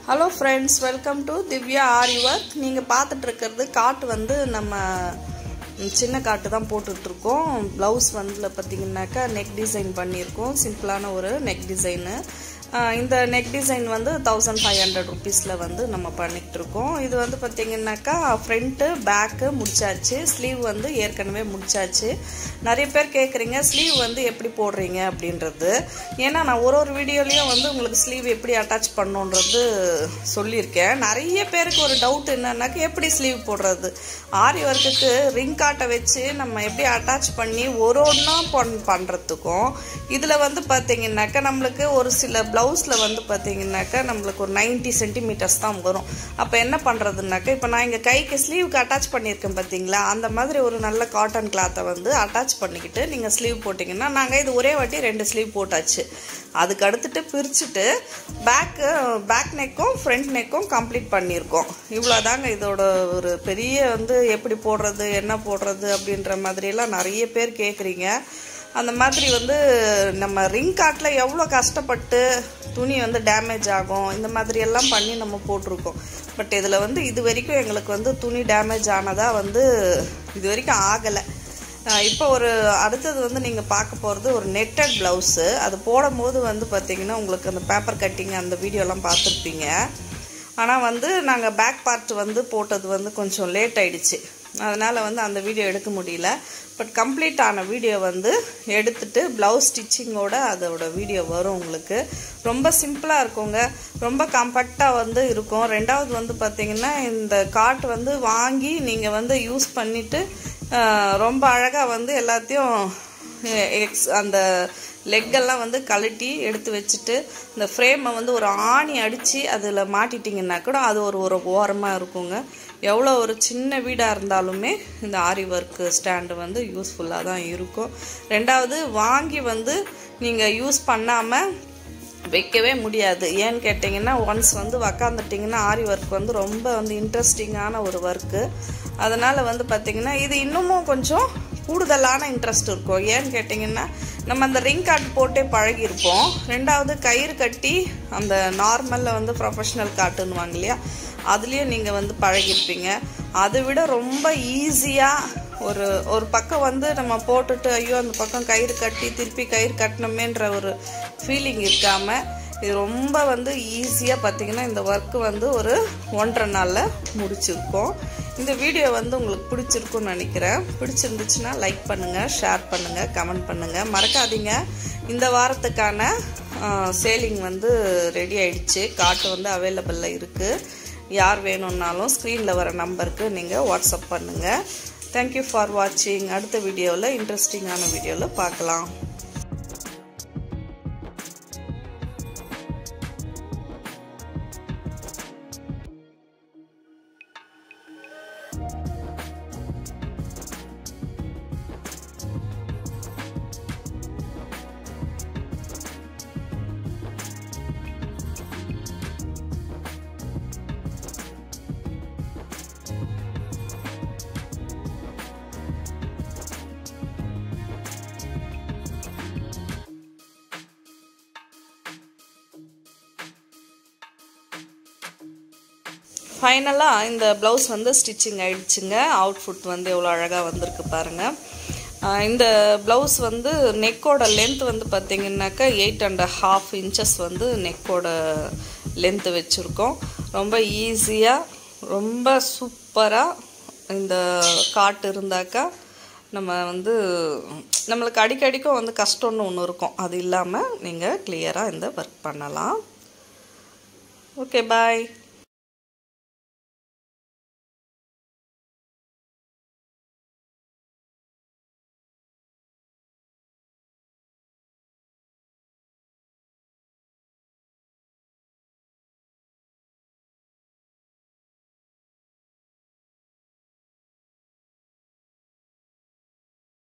hello friends welcome to Divya Aari work நீங்கள் பார்த்துட்டு இருக்கிறது காட்டு வந்து நம்ம ம், சின்ன காட்டு தான் போட்டுட்ருக்கோம் ப்ளவுஸ் வந்து பார்த்தீங்கன்னாக்கா நெக் டிசைன் பண்ணியிருக்கோம் சிம்பிளான ஒரு நெக் டிசைனு இந்த நெக் டிசைன் வந்து தௌசண்ட் ஃபைவ் ஹண்ட்ரட் ருபீஸில் வந்து நம்ம பண்ணிகிட்டு இருக்கோம் இது வந்து பார்த்தீங்கன்னாக்கா ஃப்ரண்ட்டு பேக்கு முடிச்சாச்சு ஸ்லீவ் வந்து ஏற்கனவே முடிச்சாச்சு நிறைய பேர் கேட்குறீங்க ஸ்லீவ் வந்து எப்படி போடுறீங்க அப்படின்றது ஏன்னா நான் ஒரு ஒரு வீடியோலையும் வந்து உங்களுக்கு ஸ்லீவ் எப்படி அட்டாச் பண்ணுன்றது சொல்லியிருக்கேன் நிறைய பேருக்கு ஒரு டவுட் என்னன்னாக்கா எப்படி ஸ்லீவ் போடுறது ஆரி ஒர்க்குக்கு ரிங் காட்டை வச்சு நம்ம எப்படி அட்டாச் பண்ணி ஒரு ஒன்றா பண் பண்ணுறதுக்கும் இதில் வந்து பார்த்தீங்கன்னாக்கா நம்மளுக்கு ஒரு சில ப்ளவுஸில் வந்து பார்த்தீங்கன்னாக்கா நம்மளுக்கு ஒரு 90 சென்டிமீட்டர்ஸ் தான் வரும் அப்போ என்ன பண்ணுறதுனாக்கா இப்போ நான் இங்கே கைக்கு ஸ்லீவுக்கு அட்டாச் பண்ணியிருக்கேன் பார்த்தீங்களா அந்த மாதிரி ஒரு நல்ல காட்டன் கிளாத்தை வந்து அட்டாச் பண்ணிக்கிட்டு நீங்கள் ஸ்லீவ் போட்டிங்கன்னா நாங்கள் இது ஒரே வாட்டி ரெண்டு ஸ்லீவ் போட்டாச்சு அதுக்கு அடுத்துட்டு பிரிச்சுட்டு பேக்கு பேக் நெக்கும் ஃப்ரண்ட் நெக்கும் கம்ப்ளீட் பண்ணியிருக்கோம் இவ்வளோதாங்க இதோட ஒரு பெரிய வந்து எப்படி போடுறது என்ன போடுறது அப்படின்ற மாதிரியெல்லாம் நிறைய பேர் கேட்குறீங்க அந்த மாதிரி வந்து நம்ம ரிங் காட்டில் எவ்வளோ கஷ்டப்பட்டு துணி வந்து டேமேஜ் ஆகும் இந்த மாதிரி எல்லாம் பண்ணி நம்ம போட்டிருக்கோம் பட் இதில் வந்து இது வரைக்கும் எங்களுக்கு வந்து துணி டேமேஜ் ஆனதாக வந்து இது வரைக்கும் ஆகலை இப்போ ஒரு அடுத்தது வந்து நீங்கள் பார்க்க போகிறது ஒரு நெட்டட் ப்ளவுஸு அது போடும்போது வந்து பார்த்தீங்கன்னா உங்களுக்கு அந்த பேப்பர் கட்டிங் அந்த வீடியோலாம் பார்த்துருப்பீங்க ஆனால் வந்து நாங்கள் பேக் பார்ட் வந்து போட்டது வந்து கொஞ்சம் லேட் ஆயிடுச்சு அதனால் வந்து அந்த வீடியோ எடுக்க முடியல பட் கம்ப்ளீட் ஆன வீடியோ வந்து எடுத்துட்டு ப்ளவுஸ் ஸ்டிச்சிங்கோட அதோட வீடியோ வரும் உங்களுக்கு ரொம்ப சிம்பிளாக இருக்குங்க ரொம்ப கம்ஃபர்ட்டாக வந்து இருக்கும் ரெண்டாவது வந்து பார்த்தீங்கன்னா இந்த காட் வந்து வாங்கி நீங்கள் வந்து யூஸ் பண்ணிவிட்டு ரொம்ப அழகாக வந்து எல்லாத்தையும் எக்ஸ் அந்த லெக்கெல்லாம் வந்து கழட்டி எடுத்து வச்சுட்டு இந்த ஃப்ரேமை வந்து ஒரு ஆணி அடித்து அதில் மாட்டிட்டிங்கன்னா கூட அது ஒரு ஒரு ஓரமாக இருக்குங்க எவ்வளோ ஒரு சின்ன வீடாக இருந்தாலுமே இந்த ஆரி ஒர்க்கு ஸ்டாண்டு வந்து யூஸ்ஃபுல்லாக தான் இருக்கும் ரெண்டாவது வாங்கி வந்து நீங்கள் யூஸ் பண்ணாமல் வைக்கவே முடியாது ஏன்னு கேட்டிங்கன்னா ஒன்ஸ் வந்து உக்காந்துட்டிங்கன்னா ஆரி ஒர்க் வந்து ரொம்ப வந்து இன்ட்ரெஸ்டிங்கான ஒரு ஒர்க்கு அதனால் வந்து பார்த்திங்கன்னா இது இன்னமும் கொஞ்சம் கூடுதலான இன்ட்ரெஸ்ட் இருக்கும் ஏன்னு கேட்டிங்கன்னா நம்ம அந்த ரிங் கார்ட் போட்டே பழகியிருப்போம் ரெண்டாவது கயிறு கட்டி அந்த நார்மலில் வந்து ப்ரொஃபஷ்னல் காட்டுன்னுவாங்க இல்லையா அதுலேயும் நீங்கள் வந்து பழகிருப்பீங்க அதை விட ரொம்ப ஈஸியாக ஒரு ஒரு பக்கம் வந்து நம்ம போட்டுட்டு ஐயோ அந்த பக்கம் கயிறு கட்டி திருப்பி கயிறு கட்டணுமேன்ற ஒரு ஃபீலிங் இருக்காமல் இது ரொம்ப வந்து ஈஸியாக பார்த்தீங்கன்னா இந்த ஒர்க்கு வந்து ஒரு ஒன்றரை நாளில் முடிச்சிருக்கோம் இந்த வீடியோ வந்து உங்களுக்கு பிடிச்சிருக்குன்னு நினைக்கிறேன் பிடிச்சிருந்துச்சுன்னா லைக் பண்ணுங்கள் ஷேர் பண்ணுங்கள் கமெண்ட் பண்ணுங்கள் மறக்காதீங்க இந்த வாரத்துக்கான சேலிங் வந்து ரெடி ஆயிடுச்சு காட்டு வந்து அவைலபிளில் இருக்குது யார் வேணும்னாலும் ஸ்க்ரீனில் வர நம்பருக்கு நீங்கள் வாட்ஸ்அப் பண்ணுங்கள் தேங்க்யூ ஃபார் வாட்சிங் அடுத்த வீடியோவில் இன்ட்ரெஸ்டிங்கான வீடியோவில் பார்க்கலாம் ஃபைனலாக இந்த ப்ளவுஸ் வந்து ஸ்டிச்சிங் ஆயிடுச்சுங்க அவுட்ஃபுட் வந்து எவ்வளோ அழகாக வந்திருக்கு பாருங்கள் ஆஹ் இந்த ப்ளவுஸ் வந்து நெக்கோட லென்த் வந்து பார்த்தீங்கன்னாக்கா எயிட் அண்ட் ஹாஃப் இன்ச்சஸ் வந்து நெக்கோட லென்த்து வச்சுருக்கோம் ரொம்ப ஈஸியாக ரொம்ப சூப்பராக இந்த காட்டு இருந்தாக்கா நம்ம வந்து நம்மளுக்கு அடிக்கடிக்கும் வந்து கஷ்டம்னு ஒன்று இருக்கும் அது இல்லாமல் நீங்கள் கிளியராக இந்த ஒர்க் பண்ணலாம் ஓகே பாய்